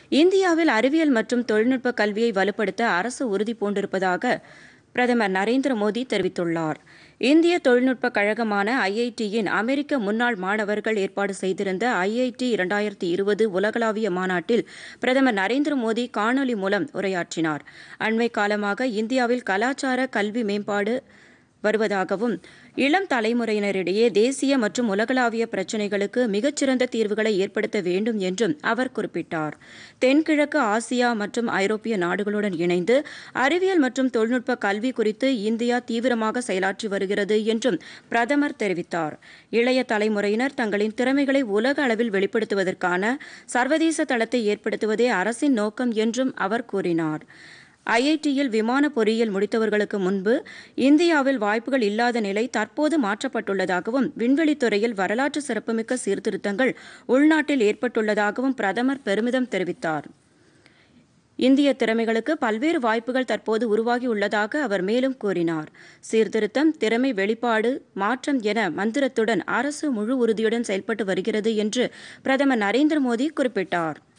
இந்தியாவில் அறிவியல் மற்றும் தொழில்நுட்ப கல்வியை வலுப்படுத்த அரசு உறுதி பூண்டிருப்பதாக பிரதமர் நரேந்திர மோடி தெரிவித்துள்ளார் இந்திய தொழில்நுட்ப கழகமான ஐஐடியின் அமெரிக்க முன்னாள் மாணவர்கள் ஏற்பாடு செய்திருந்த ஐஐடி இரண்டாயிரத்தி இருபது உலகளாவிய மாநாட்டில் பிரதமர் நரேந்திர மோடி காணொலி மூலம் உரையாற்றினார் அண்மை காலமாக இந்தியாவில் கலாச்சார கல்வி மேம்பாடு வருவதாகவும் இளம் தலைமுறையினரிடையே தேசிய மற்றும் உலகளாவிய பிரச்சினைகளுக்கு மிகச்சிறந்த தீர்வுகளை ஏற்படுத்த வேண்டும் என்றும் அவர் குறிப்பிட்டார் தென்கிழக்கு ஆசியா மற்றும் ஐரோப்பிய நாடுகளுடன் இணைந்து அறிவியல் மற்றும் தொழில்நுட்ப கல்வி குறித்து இந்தியா தீவிரமாக செயலாற்றி வருகிறது என்றும் பிரதமர் தெரிவித்தார் இளைய தலைமுறையினர் தங்களின் திறமைகளை உலக அளவில் வெளிப்படுத்துவதற்கான சர்வதேச தளத்தை ஏற்படுத்துவதே அரசின் நோக்கம் என்றும் அவர் கூறினார் ஐஐடியில் விமான பொறியியல் முடித்தவர்களுக்கு முன்பு இந்தியாவில் வாய்ப்புகள் இல்லாத நிலை தற்போது மாற்றப்பட்டுள்ளதாகவும் விண்வெளித்துறையில் வரலாற்று சிறப்புமிக்க சீர்திருத்தங்கள் உள்நாட்டில் ஏற்பட்டுள்ளதாகவும் பிரதமர் பெருமிதம் தெரிவித்தார் இந்திய திறமைகளுக்கு பல்வேறு வாய்ப்புகள் தற்போது உருவாகியுள்ளதாக அவர் மேலும் கூறினார் சீர்திருத்தம் திறமை வெளிப்பாடு மாற்றம் என மந்திரத்துடன் அரசு முழு உறுதியுடன் செயல்பட்டு வருகிறது என்று பிரதமர் நரேந்திர மோடி குறிப்பிட்டார்